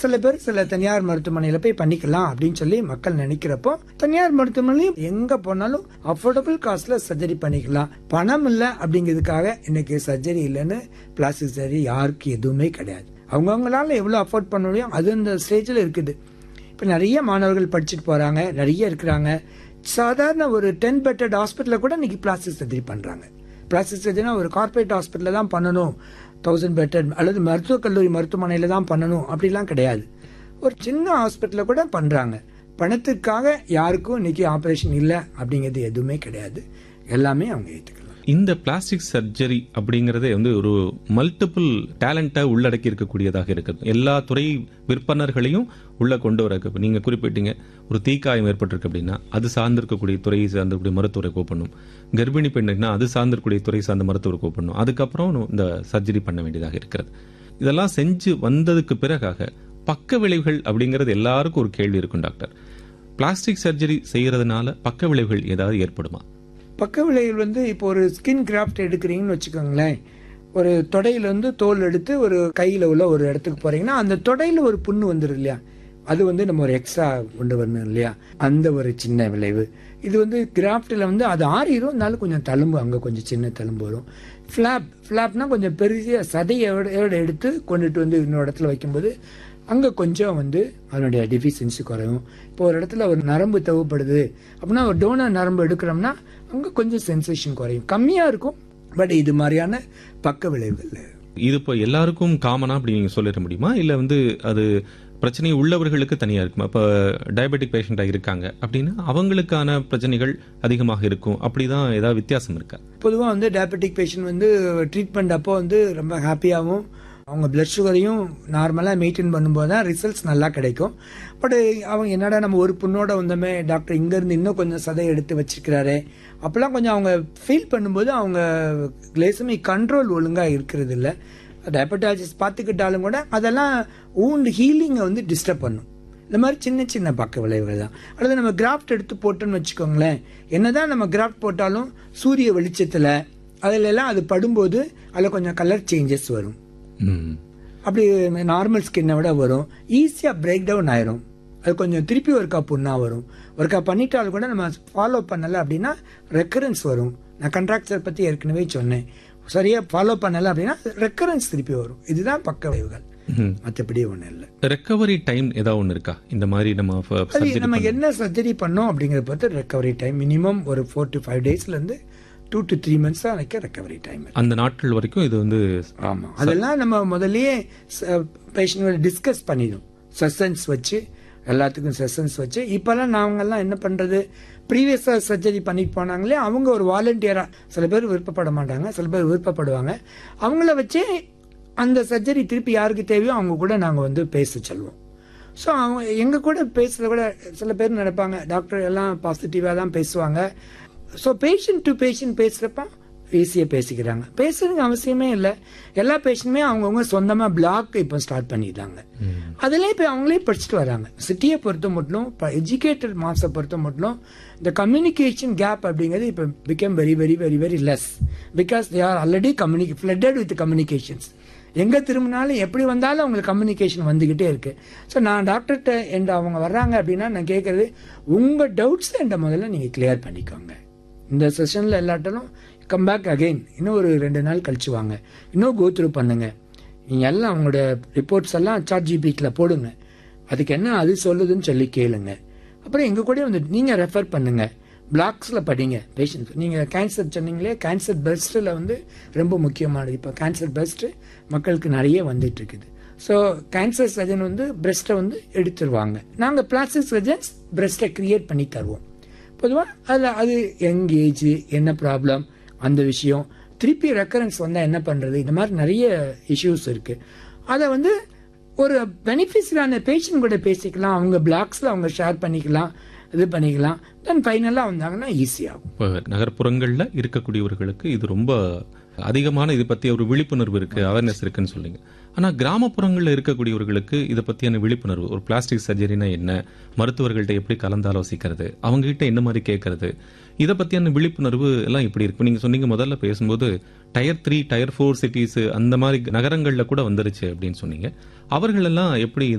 சில பேர் சில தனியார் மருத்துவமனையில போய் பண்ணிக்கலாம் அப்படின்னு சொல்லி மக்கள் நினைக்கிறப்போ தனியார் மருத்துவமனையும் எங்க போனாலும் அஃபோர்டபுள் காஸ்ட்ல சர்ஜரி பண்ணிக்கலாம் பணம் இல்ல அப்படிங்கிறதுக்காக இன்னைக்கு சர்ஜரி இல்லைன்னு பிளாஸ்டிக் சர்ஜரி யாருக்கு எதுவுமே கிடையாது அவங்கவுங்களால எவ்வளவு அஃபோர்ட் பண்ண முடியும் அது இந்த ஸ்டேஜ்ல இருக்குது இப்போ நிறைய மாணவர்கள் படிச்சுட்டு போறாங்க நிறைய இருக்கிறாங்க சாதாரண ஒரு டென் பெட்டட் ஹாஸ்பிட்டலில் கூட இன்னைக்கு பிளாஸ்டிக் சர்ஜரி பண்றாங்க பிளாஸ்டிக் சர்ஜரினா ஒரு கார்பரேட் ஹாஸ்பிட்டலில் தான் பண்ணணும் தௌசண்ட் பெட்டட் அல்லது மருத்துவக் கல்லூரி மருத்துவமனையில் தான் பண்ணணும் அப்படிலாம் கிடையாது ஒரு சின்ன ஹாஸ்பிட்டலில் கூட பண்றாங்க பணத்துக்காக யாருக்கும் இன்னைக்கு ஆபரேஷன் இல்லை அப்படிங்கிறது எதுவுமே கிடையாது எல்லாமே அவங்க ஏற்றுக்கலாம் இந்த பிளாஸ்டிக் சர்ஜரி அப்படிங்கறதே வந்து ஒரு மல்டிபிள் டேலண்ட்டை உள்ளடக்கி இருக்கக்கூடியதாக இருக்குது எல்லா துறை விற்பனர்களையும் உள்ள கொண்டு வர இப்ப நீங்க குறிப்பிட்டீங்க ஒரு தீக்காயம் ஏற்பட்டிருக்கு அப்படின்னா அது சார்ந்திருக்கக்கூடிய துறையை சார்ந்திருக்கக்கூடிய மருத்துவரை கூப்பிடணும் கர்ப்பிணி பெண்ணுக்குன்னா அது சார்ந்திருக்கக்கூடிய துறை சார்ந்த மருத்துவரை கூப்பிடணும் அதுக்கப்புறம் இந்த சர்ஜரி பண்ண வேண்டியதாக இருக்கிறது இதெல்லாம் செஞ்சு வந்ததுக்கு பிறகாக பக்க விளைவுகள் அப்படிங்கிறது எல்லாருக்கும் ஒரு கேள்வி இருக்கும் டாக்டர் பிளாஸ்டிக் சர்ஜரி செய்யறதுனால பக்க விளைவுகள் ஏதாவது ஏற்படுமா பக்க விளைவுகள் வந்து இப்போ ஒரு ஸ்கின் கிராஃப்ட் எடுக்கிறீங்கன்னு வச்சுக்கோங்களேன் ஒரு தொடையில இருந்து தோல் எடுத்து ஒரு கையில உள்ள ஒரு இடத்துக்கு போறீங்கன்னா அந்த தொடையில ஒரு புண்ணு வந்துடும் இல்லையா அது வந்து நம்ம ஒரு எக்ஸ்ட்ரா கொண்டு வரணும் இல்லையா அந்த ஒரு சின்ன விளைவு இது வந்து கிராஃப்டில் வந்து அது ஆறிடும் இருந்தாலும் கொஞ்சம் தழும்பு அங்கே கொஞ்சம் சின்ன தழும்பு வரும் ஃப்ளாப் ஃப்ளாப்னா கொஞ்சம் பெரிய சதையோட எடுத்து கொண்டுட்டு வந்து இன்னொரு இடத்துல வைக்கும்போது அங்கே கொஞ்சம் வந்து அதனுடைய டெஃபிஷியன்சி குறையும் இப்போ ஒரு இடத்துல ஒரு நரம்பு தேவைப்படுது அப்படின்னா ஒரு டோனர் நரம்பு எடுக்கிறோம்னா அங்கே கொஞ்சம் சென்சேஷன் குறையும் கம்மியாக இருக்கும் பட் இது மாதிரியான பக்க விளைவுகள் இது இப்போ எல்லாருக்கும் காமனா அப்படி நீங்க சொல்லிட முடியுமா இல்ல வந்து அது பிரச்சனை உள்ளவர்களுக்கு தனியா இருக்குமா இப்போ டயபெட்டிக் பேஷண்டா இருக்காங்க அப்படின்னா அவங்களுக்கான பிரச்சனைகள் அதிகமாக இருக்கும் அப்படிதான் ஏதாவது வித்தியாசம் இருக்கா பொதுவாக வந்து டயபெட்டிக் பேஷண்ட் வந்து ட்ரீட்மெண்ட் அப்போ வந்து ரொம்ப ஹாப்பியாகவும் அவங்க பிளட் சுகரையும் நார்மலாக மெயின்டைன் பண்ணும்போது தான் ரிசல்ட்ஸ் நல்லா கிடைக்கும் பட் அவங்க என்னடா நம்ம ஒரு புண்ணோட வந்தோமே டாக்டர் இங்கேருந்து இன்னும் கொஞ்சம் சதை எடுத்து வச்சிருக்கிறாரு அப்போல்லாம் கொஞ்சம் அவங்க ஃபீல் பண்ணும்போது அவங்க கிளேசமி கண்ட்ரோல் ஒழுங்காக இருக்கிறது இல்லை டயபெட்டாலஜிஸ்ட் பார்த்துக்கிட்டாலும் கூட அதெல்லாம் ஊண்ட் ஹீலிங்கை வந்து டிஸ்டர்ப் பண்ணும் இந்த மாதிரி சின்ன சின்ன பக்க விளைவுகள் தான் அல்லது நம்ம கிராஃப்ட் எடுத்து போட்டோன்னு வச்சுக்கோங்களேன் என்னதான் நம்ம கிராஃப்ட் போட்டாலும் சூரிய வெளிச்சத்தில் அதில் எல்லாம் அது படும்போது அதில் கொஞ்சம் கலர் சேஞ்சஸ் வரும் ம். அப்படி நார்மல் ஸ்கின்னை விட வரும் ஈஸியாக பிரேக் டவுன் ஆயிரும் அது கொஞ்சம் திருப்பி ஒருக்கா புண்ணா வரும் ஒருக்கா பண்ணிட்டாலும் கூட நம்ம ஃபாலோ பண்ணலை அப்படின்னா ரெக்கரன்ஸ் வரும் நான் கண்ட்ராக்டர் பற்றி ஏற்கனவே சொன்னேன் சரியாக ஃபாலோ பண்ணலை அப்படின்னா ரெக்கரன்ஸ் திருப்பி வரும் இதுதான் பக்க விளைவுகள் ம். மற்றபடி ஒன்றும் இல்லை ரெக்கவரி டைம் ஏதாவது ஒன்று இருக்கா இந்த மாதிரி நம்ம ஃப- அது surgery நம்ம பண்ண- என்ன சர்ஜரி பண்ணோம் அப்படிங்கிறத பொறுத்து ரெக்கவரி டைம் மினிமம் ஒரு ஃபோர் டு ஃபைவ் டேஸ்லேருந்து டூ டு த்ரீ மந்த்ஸ் தான் எனக்கு ரெக்கவரி டைம் அந்த நாட்கள் வரைக்கும் இது வந்து ஆமாம் அதெல்லாம் நம்ம முதல்லயே பேஷண்ட்டோட டிஸ்கஸ் பண்ணிடும் செஷன்ஸ் வச்சு எல்லாத்துக்கும் செஷன்ஸ் வச்சு இப்போல்லாம் நாங்கெல்லாம் என்ன பண்ணுறது ப்ரீவியஸாக சர்ஜரி பண்ணிட்டு போனாங்களே அவங்க ஒரு வாலண்டியராக சில பேர் விருப்பப்பட மாட்டாங்க சில பேர் விருப்பப்படுவாங்க அவங்கள வச்சே அந்த சர்ஜரி திருப்பி யாருக்கு தேவையோ அவங்க கூட நாங்கள் வந்து பேச சொல்லுவோம் ஸோ அவங்க எங்கள் கூட பேசுகிறத கூட சில பேர் நினைப்பாங்க டாக்டர் எல்லாம் பாசிட்டிவாக தான் பேசுவாங்க ஸோ பேஷண்ட் டு பேஷண்ட் பேசுகிறப்ப ஈஸியாக பேசிக்கிறாங்க பேசுறதுக்கு அவசியமே இல்லை எல்லா பேஷண்ட்டுமே அவங்கவுங்க சொந்தமாக பிளாக் இப்போ ஸ்டார்ட் பண்ணிட்டாங்க அதிலே இப்போ அவங்களே படிச்சுட்டு வராங்க சிட்டியை பொறுத்த மட்டும் எஜுகேட்டட் மாஸை பொறுத்த மட்டும் இந்த கம்யூனிகேஷன் கேப் அப்படிங்கிறது இப்போ become very very very very less because they are already கம்யூனிகே ஃப்ளட்டட் வித் கம்யூனிகேஷன்ஸ் எங்கே திரும்பினாலும் எப்படி வந்தாலும் அவங்களுக்கு கம்யூனிகேஷன் வந்துக்கிட்டே இருக்கு ஸோ நான் டாக்டர்கிட்ட என்கிட்ட அவங்க வர்றாங்க அப்படின்னா நான் கேட்குறது உங்கள் டவுட்ஸ் என்கிட்ட முதல்ல நீங்கள் கிளியர் பண்ணிக்கோங்க இந்த செஷனில் எல்லாட்டாலும் கம் பேக் அகைன் இன்னும் ஒரு ரெண்டு நாள் கழிச்சு வாங்க இன்னும் கோ த்ரூ பண்ணுங்க நீங்கள் எல்லாம் உங்களோட ரிப்போர்ட்ஸ் எல்லாம் சாட் ஜிபிக்கில் போடுங்க அதுக்கு என்ன அது சொல்லுதுன்னு சொல்லி கேளுங்க அப்புறம் எங்கள் கூட வந்து நீங்கள் ரெஃபர் பண்ணுங்க பிளாக்ஸில் படிங்க பேஷண்ட் நீங்கள் கேன்சர் சொன்னீங்களே கேன்சர் பெஸ்ட்டில் வந்து ரொம்ப முக்கியமானது இப்போ கேன்சர் பெஸ்ட்டு மக்களுக்கு நிறைய வந்துட்டு இருக்குது ஸோ கேன்சர் சர்ஜன் வந்து பிரஸ்ட்டை வந்து எடுத்துருவாங்க நாங்கள் பிளாஸ்டிக் சர்ஜன்ஸ் பிரஸ்ட்டை கிரியேட் பண்ணி தருவோம் பொதுவாக அதில் அது யங் ஏஜ் என்ன ப்ராப்ளம் அந்த விஷயம் திருப்பி ரெக்கரன்ஸ் வந்தால் என்ன பண்ணுறது இந்த மாதிரி நிறைய இஷ்யூஸ் இருக்குது அதை வந்து ஒரு பெனிஃபிஷியரான பேஷண்ட் கூட பேசிக்கலாம் அவங்க பிளாக்ஸில் அவங்க ஷேர் பண்ணிக்கலாம் இது பண்ணிக்கலாம் தென் ஃபைனலாக வந்தாங்கன்னா ஈஸியாகும் இப்போ நகர்ப்புறங்கள்ல இருக்கக்கூடியவர்களுக்கு இது ரொம்ப அதிகமான இது பத்தி ஒரு விழிப்புணர்வு இருக்கு அவேர்னஸ் இருக்குன்னு சொல்றீங்க ஆனா கிராமப்புறங்கள்ல இருக்கக்கூடியவர்களுக்கு இதை பத்தியான விழிப்புணர்வு ஒரு பிளாஸ்டிக் சர்ஜரினா என்ன மருத்துவர்கள்ட்ட எப்படி கலந்தாலோசிக்கிறது அவங்க கிட்ட என்ன மாதிரி கேட்கறது இதை பத்தியான விழிப்புணர்வு எல்லாம் எப்படி இருக்கு நீங்க சொன்னீங்க முதல்ல பேசும்போது tier three tier four cities அந்த மாதிரி நகரங்கள்ல கூட வந்துருச்சு அப்படின்னு சொன்னீங்க அவர்கள் எல்லாம் எப்படி